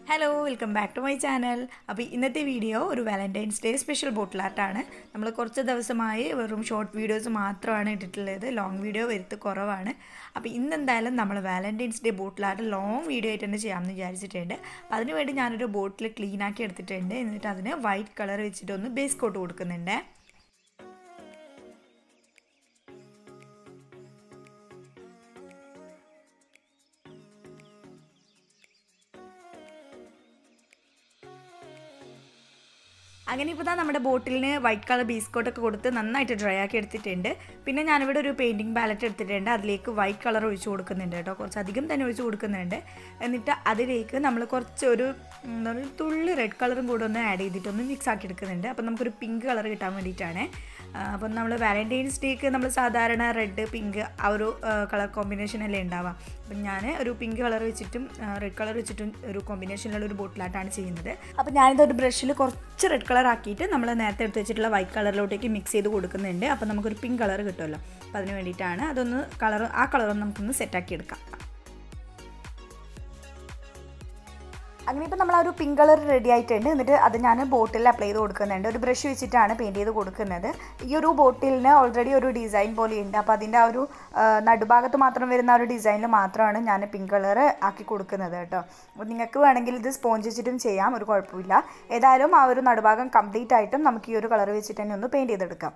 hello welcome back to my channel അപ്പോൾ ഇന്നത്തെ video ഒരു വാലൻറ്റൈൻസ് ഡേ സ്പെഷ്യൽ ബോട്ടിൽ ആർട്ടാണ് നമ്മൾ കുറച്ച് ദിവസമായി വെറും ഷോർട്ട് വീഡിയോസ് മാത്രമാണ് ഇട്ടിട്ടുള്ളത് ലോങ് വീഡിയോ വരുത്ത് കുറവാണ് അപ്പോൾ ഇന്ന് എന്തായാലും നമ്മൾ valentine's day bottle art long video ആയിട്ട് തന്നെ ചെയ്യാമെന്ന് വിചാരിച്ചിട്ടുണ്ട് അപ്പോൾ അതിനുവേണ്ടി ഞാനൊരു ബോട്ടിൽ ക്ലീൻ ആക്കി എടുത്തിട്ടുണ്ട് എന്നിട്ട് അതിന് വൈറ്റ് കളർ വെച്ചിട്ടൊന്ന് ബേസ് കോട്ട് കൊടുക്കുന്നുണ്ട് അങ്ങനെ ഇപ്പോൾ தான் നമ്മുടെ ബോട്ടിലിന് വൈറ്റ് കളർ ബീസ്കോട്ടൊക്കെ കൊടുത്ത് നന്നായിട്ട് ഡ്രൈ ആക്കി എടുത്തിട്ടുണ്ട് പിന്നെ ഞാനിവിടെ ഒരു പെയിൻറ്റിങ് പാലറ്റ് എടുത്തിട്ടുണ്ട് അതിലേക്ക് വൈറ്റ് കളർ ഒഴിച്ച് കൊടുക്കുന്നുണ്ട് കേട്ടോ കുറച്ചധികം തന്നെ ഒഴിച്ച് കൊടുക്കുന്നുണ്ട് എന്നിട്ട് അതിലേക്ക് നമ്മൾ കുറച്ച് ഒരു എന്താ പറയുക തുള്ളി റെഡ് കളറും കൂടെ ഒന്ന് ആഡ് ചെയ്തിട്ട് ഒന്ന് മിക്സ് ആക്കി എടുക്കുന്നുണ്ട് അപ്പം നമുക്കൊരു പിങ്ക് കളർ കിട്ടാൻ വേണ്ടിയിട്ടാണ് അപ്പം നമ്മൾ വാലൻറ്റൈൻസ് ഡേക്ക് നമ്മൾ സാധാരണ റെഡ് പിങ്ക് ആ ഒരു കളർ കോമ്പിനേഷൻ അല്ലേ ഉണ്ടാവുക അപ്പം ഞാൻ ഒരു പിങ്ക് കളർ വെച്ചിട്ടും റെഡ് കളർ വെച്ചിട്ടും ഒരു കോമ്പിനേഷനിലുള്ള ഒരു ബോട്ടിലായിട്ടാണ് ചെയ്യുന്നത് അപ്പം ഞാനിതൊരു ബ്രഷിൽ കുറച്ച് റെഡ് കളർ ആക്കിയിട്ട് നമ്മൾ നേരത്തെ എടുത്ത് വെച്ചിട്ടുള്ള വൈറ്റ് കളറിലോട്ടേക്ക് മിക്സ് ചെയ്ത് കൊടുക്കുന്നുണ്ട് അപ്പം നമുക്കൊരു പിങ്ക് കളർ കിട്ടുമല്ലോ അപ്പം അതിന് വേണ്ടിയിട്ടാണ് അതൊന്ന് കളർ ആ കളറൊന്ന് നമുക്കൊന്ന് സെറ്റാക്കി എടുക്കാം അങ്ങനെ ഇപ്പോൾ നമ്മൾ ആ ഒരു പിങ്ക് കളർ റെഡി ആയിട്ടുണ്ട് എന്നിട്ട് അത് ഞാൻ ബോട്ടിൽ അപ്ലൈ ചെയ്ത് കൊടുക്കുന്നുണ്ട് ഒരു ബ്രഷ് വെച്ചിട്ടാണ് പെയിൻറ്റ് ചെയ്ത് കൊടുക്കുന്നത് ഈ ഒരു ബോട്ടിലിന് ഓൾറെഡി ഒരു ഡിസൈൻ പോലെയുണ്ട് അപ്പോൾ അതിൻ്റെ ആ ഒരു നടുഭാഗത്ത് മാത്രം വരുന്ന ആ ഒരു ഡിസൈനിൽ മാത്രമാണ് ഞാൻ പിങ്ക് കളർ ആക്കി കൊടുക്കുന്നത് കേട്ടോ അപ്പോൾ നിങ്ങൾക്ക് വേണമെങ്കിൽ ഇത് സ്പോഞ്ച് വെച്ചിട്ടും ചെയ്യാം ഒരു കുഴപ്പമില്ല ഏതായാലും ആ ഒരു നടുഭാഗം കംപ്ലീറ്റ് ആയിട്ടും നമുക്ക് ഈ ഒരു കളർ വെച്ചിട്ട് തന്നെ ഒന്ന് പെയിൻറ്റ് ചെയ്തെടുക്കാം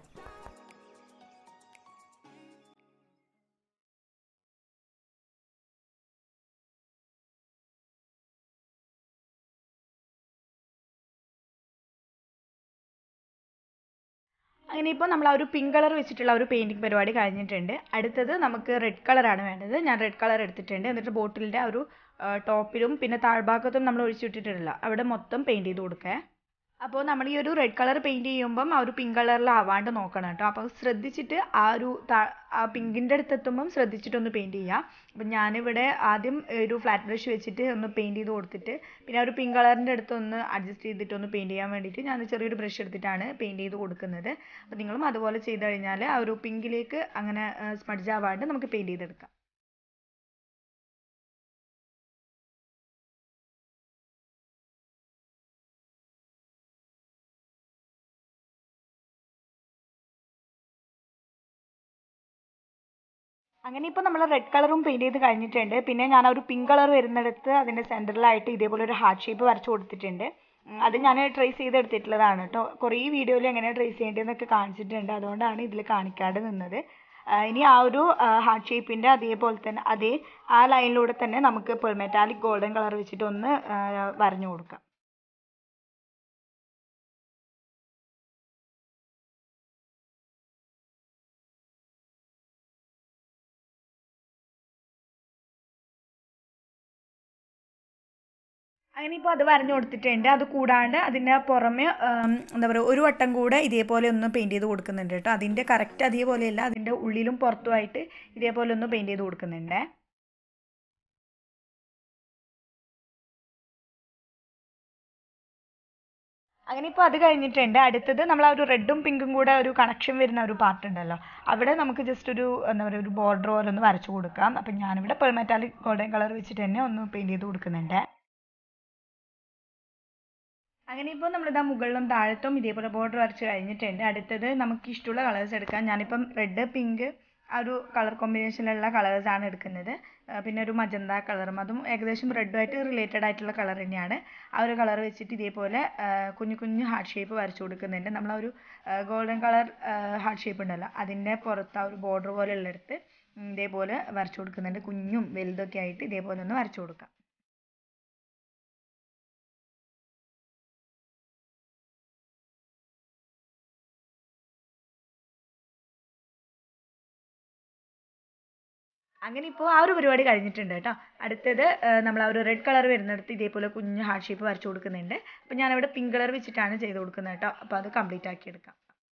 അങ്ങനെ ഇപ്പോൾ നമ്മൾ ആ ഒരു പിങ്ക് കളർ വെച്ചിട്ടുള്ള ഒരു പെയിൻറ്റിങ് പരിപാടി കഴിഞ്ഞിട്ടുണ്ട് അടുത്തത് നമുക്ക് റെഡ് കളറാണ് വേണ്ടത് ഞാൻ റെഡ് കളർ എടുത്തിട്ടുണ്ട് എന്നിട്ട് ബോട്ടിലിൻ്റെ ആ ഒരു ടോപ്പിലും പിന്നെ താഴ്ഭാഗത്തും നമ്മൾ ഒഴിച്ചിട്ടിട്ടില്ല അവിടെ മൊത്തം പെയിൻറ്റ് ചെയ്ത് കൊടുക്കേ അപ്പോൾ നമ്മൾ ഈ ഒരു റെഡ് കളർ പെയിൻറ്റ് ചെയ്യുമ്പം ആ ഒരു പിങ്ക് കളറിൽ ആവാണ്ട് നോക്കണം കേട്ടോ അപ്പോൾ ശ്രദ്ധിച്ചിട്ട് ആ ഒരു ആ പിങ്കിൻ്റെ അടുത്ത് എത്തുമ്പം ശ്രദ്ധിച്ചിട്ടൊന്ന് പെയിൻറ്റ് ചെയ്യുക അപ്പം ഞാനിവിടെ ആദ്യം ഒരു ഫ്ലാറ്റ് ബ്രഷ് വെച്ചിട്ട് ഒന്ന് പെയിൻറ്റ് ചെയ്ത് കൊടുത്തിട്ട് പിന്നെ ആ ഒരു പിങ്ക് കളറിൻ്റെ അടുത്ത് ഒന്ന് അഡ്ജസ്റ്റ് ചെയ്തിട്ട് ഒന്ന് പെയിൻറ്റ് ചെയ്യാൻ വേണ്ടിയിട്ട് ഞാൻ ചെറിയൊരു ബ്രഷ് എടുത്തിട്ടാണ് പെയിൻറ്റ് ചെയ്ത് കൊടുക്കുന്നത് അപ്പോൾ നിങ്ങളും അതുപോലെ ചെയ്ത് കഴിഞ്ഞാൽ ആ ഒരു പിങ്കിലേക്ക് അങ്ങനെ സ്മഡ്ജ് ആവാണ്ട് നമുക്ക് പെയിൻറ്റ് ചെയ്തെടുക്കാം അങ്ങനെ ഇപ്പോൾ നമ്മൾ റെഡ് കളറും പെയിൻറ്റ് ചെയ്ത് കഴിഞ്ഞിട്ടുണ്ട് പിന്നെ ഞാൻ ഒരു പിങ്ക് കളർ വരുന്നിടത്ത് അതിൻ്റെ സെൻറ്ററിലായിട്ട് ഇതേപോലെ ഒരു ഹാർട്ട് ഷേപ്പ് വരച്ച് കൊടുത്തിട്ടുണ്ട് അത് ഞാൻ ട്രേസ് ചെയ്തെടുത്തിട്ടുള്ളതാണ് കേട്ടോ കുറേ വീഡിയോയിൽ എങ്ങനെ ട്രേസ് ചെയ്യേണ്ടതെന്നൊക്കെ കാണിച്ചിട്ടുണ്ട് അതുകൊണ്ടാണ് ഇതിൽ കാണിക്കാതെ നിന്നത് ഇനി ആ ഒരു ഹാർട്ട് ഷേപ്പിൻ്റെ അതേപോലെ തന്നെ അതേ ആ ലൈനിലൂടെ തന്നെ നമുക്ക് ഇപ്പോൾ മെറ്റാലിക് ഗോൾഡൻ കളർ വെച്ചിട്ട് ഒന്ന് വരഞ്ഞു കൊടുക്കാം അങ്ങനെ ഇപ്പോൾ അത് വരഞ്ഞു കൊടുത്തിട്ടുണ്ട് അത് കൂടാണ്ട് അതിൻ്റെ പുറമെ എന്താ പറയുക ഒരു വട്ടം കൂടെ ഇതേപോലെ ഒന്ന് പെയിൻറ്റ് ചെയ്ത് കൊടുക്കുന്നുണ്ട് കേട്ടോ അതിൻ്റെ കറക്റ്റ് അതേപോലെയല്ല അതിൻ്റെ ഉള്ളിലും പുറത്തുമായിട്ട് ഇതേപോലെ ഒന്ന് പെയിൻറ്റ് ചെയ്ത് കൊടുക്കുന്നുണ്ട് അങ്ങനെ ഇപ്പോൾ അത് കഴിഞ്ഞിട്ടുണ്ട് അടുത്തത് നമ്മൾ ആ ഒരു റെഡും പിങ്കും കൂടെ ഒരു കണക്ഷൻ വരുന്ന ഒരു പാർട്ട് ഉണ്ടല്ലോ അവിടെ നമുക്ക് ജസ്റ്റ് ഒരു എന്താ പറയുക ഒരു ബോർഡർ പോലെ ഒന്ന് വരച്ചു കൊടുക്കാം അപ്പം ഞാനിവിടെ പെർമെറ്റാലിക് ഗോൾഡൻ കളർ വെച്ചിട്ട് തന്നെ ഒന്ന് പെയിൻറ്റ് ചെയ്ത് കൊടുക്കുന്നുണ്ട് അങ്ങനെ ഇപ്പോൾ നമ്മളിതാ മുകളിലും താഴത്തും ഇതേപോലെ ബോർഡർ വരച്ച് കഴിഞ്ഞിട്ടുണ്ട് അടുത്തത് നമുക്ക് ഇഷ്ടമുള്ള കളേഴ്സ് എടുക്കാം ഞാനിപ്പം റെഡ് പിങ്ക് ആ ഒരു കളർ കോമ്പിനേഷനിലുള്ള കളേഴ്സാണ് എടുക്കുന്നത് പിന്നെ ഒരു മജന്ത കളറും അതും ഏകദേശം റെഡുമായിട്ട് റിലേറ്റഡ് ആയിട്ടുള്ള കളർ തന്നെയാണ് ആ ഒരു കളർ വെച്ചിട്ട് ഇതേപോലെ കുഞ്ഞു കുഞ്ഞു ഹാർട്ട് ഷേപ്പ് വരച്ചു കൊടുക്കുന്നുണ്ട് നമ്മൾ ആ ഒരു ഗോൾഡൻ കളർ ഹാർട്ട് ഷേപ്പ് ഉണ്ടല്ലോ അതിൻ്റെ പുറത്ത് ആ ഒരു ബോർഡർ പോലെ ഉള്ളിടത്ത് ഇതേപോലെ വരച്ചു കൊടുക്കുന്നുണ്ട് കുഞ്ഞും വലുതൊക്കെ ആയിട്ട് ഇതേപോലെ ഒന്ന് വരച്ചു കൊടുക്കാം അങ്ങനെ ഇപ്പോൾ ആ ഒരു പരിപാടി കഴിഞ്ഞിട്ടുണ്ട് കേട്ടോ അടുത്തത് നമ്മൾ ആ ഒരു റെഡ് കളർ വരുന്നിടത്ത് ഇതേപോലെ കുഞ്ഞ് ഹാർട്ട് ഷേപ്പ് വരച്ചു കൊടുക്കുന്നുണ്ട് അപ്പോൾ ഞാനവിടെ പിങ്ക് കളർ വെച്ചിട്ടാണ് ചെയ്ത് കൊടുക്കുന്നത് കേട്ടോ അപ്പോൾ അത് കംപ്ലീറ്റ് ആക്കി എടുക്കാം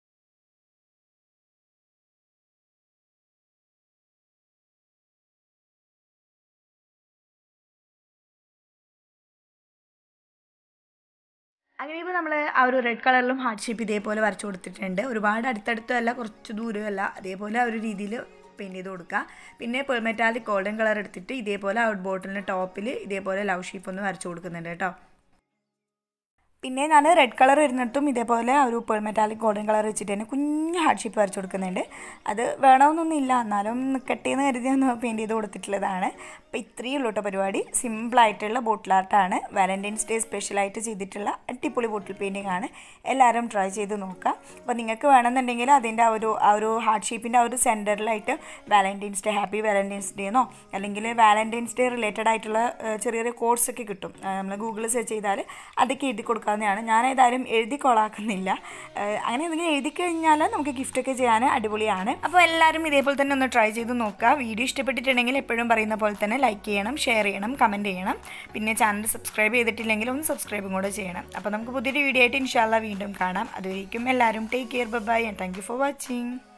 അങ്ങനെ ഇപ്പോൾ നമ്മൾ ആ ഒരു റെഡ് കളറിലും ഹാർട്ട് ഷേപ്പ് ഇതേപോലെ വരച്ചു കൊടുത്തിട്ടുണ്ട് ഒരുപാട് അടുത്തടുത്തല്ല കുറച്ച് ദൂരമല്ല അതേപോലെ ആ ഒരു രീതിയിൽ പെയിൻറ്റ് ചെയ്ത് കൊടുക്കുക പിന്നെ പെർമെറ്റാലിക് ഗോൾഡൻ കളർ എടുത്തിട്ട് ഇതേപോലെ ഔട്ട് ബോട്ടിലിന് ടോപ്പിൽ ഇതേപോലെ ലവ് ഷേപ്പ് ഒന്ന് വരച്ചു കൊടുക്കുന്നുണ്ട് കേട്ടോ പിന്നെ ഞാൻ റെഡ് കളർ വരുന്നിടത്തും ഇതേപോലെ ഒരു പേൾ മെറ്റാലിക് ഗോൾഡൻ കളർ വെച്ചിട്ട് തന്നെ കുഞ്ഞ് ഹാർഡ് ഷേപ്പ് വരച്ച് കൊടുക്കുന്നുണ്ട് അത് വേണമെന്നൊന്നും ഇല്ല എന്നാലും നിൽക്കട്ടെ എന്ന് കരുതി ഒന്ന് പെയിൻറ്റ് ചെയ്ത് കൊടുത്തിട്ടുള്ളതാണ് അപ്പോൾ ഇത്രയേ ഉള്ളൂ കേട്ടോ പരിപാടി സിമ്പിളായിട്ടുള്ള ബോട്ടിൽ ആർട്ടാണ് വാലൻറ്റൈൻസ് ഡേ സ്പെഷ്യലായിട്ട് ചെയ്തിട്ടുള്ള അടിപൊളി ബോട്ടിൽ പെയിൻറ്റിംഗ് ആണ് എല്ലാവരും ട്രൈ ചെയ്ത് നോക്കുക അപ്പോൾ നിങ്ങൾക്ക് വേണമെന്നുണ്ടെങ്കിൽ അതിൻ്റെ ആ ഒരു ആ ഒരു ഹാർഡ് ഷേപ്പിൻ്റെ ആ ഒരു സെൻറ്ററിലായിട്ട് valentine's day happy valentine's day എന്നോ അല്ലെങ്കിൽ വാലൻറ്റൈൻസ് ഡേ റിലേറ്റഡ് ആയിട്ടുള്ള ഏഹ്, ചെറിയ ചെറിയ കോഴ്സ് ഒക്കെ കിട്ടും നമ്മൾ ഗൂഗിളിൽ സെർച്ച് ചെയ്താൽ അതൊക്കെ എഴുതി കൊടുക്കാവുന്നതാണ് ഞാൻ ഏതായാലും എഴുതി കൊളാക്കുന്നില്ല ഏഹ്, അങ്ങനെ എന്തെങ്കിലും എഴുതി കഴിഞ്ഞാൽ നമുക്ക് ഗിഫ്റ്റൊക്കെ ചെയ്യാൻ അടിപൊളിയാണ് അപ്പോൾ എല്ലാവരും ഇതേപോലെ തന്നെ ഒന്ന് ട്രൈ ചെയ്ത് നോക്കുക വീഡിയോ ഇഷ്ടപ്പെട്ടിട്ടുണ്ടെങ്കിൽ എപ്പോഴും പറയുന്ന പോലെ തന്നെ ലൈക്ക് ചെയ്യണം ഷെയർ ചെയ്യണം കമൻറ്റ് ചെയ്യണം പിന്നെ ചാനൽ സബ്സ്ക്രൈബ് ചെയ്തിട്ടില്ലെങ്കിൽ ഒന്ന് സബ്സ്ക്രൈബും കൂടെ ചെയ്യണം അപ്പോൾ നമുക്ക് പുതിയൊരു വീഡിയോ ആയിട്ട് ഇൻഷാല്ല വീണ്ടും കാണാം അതുവരേക്കും എല്ലാവരും take care bye and thank you for watching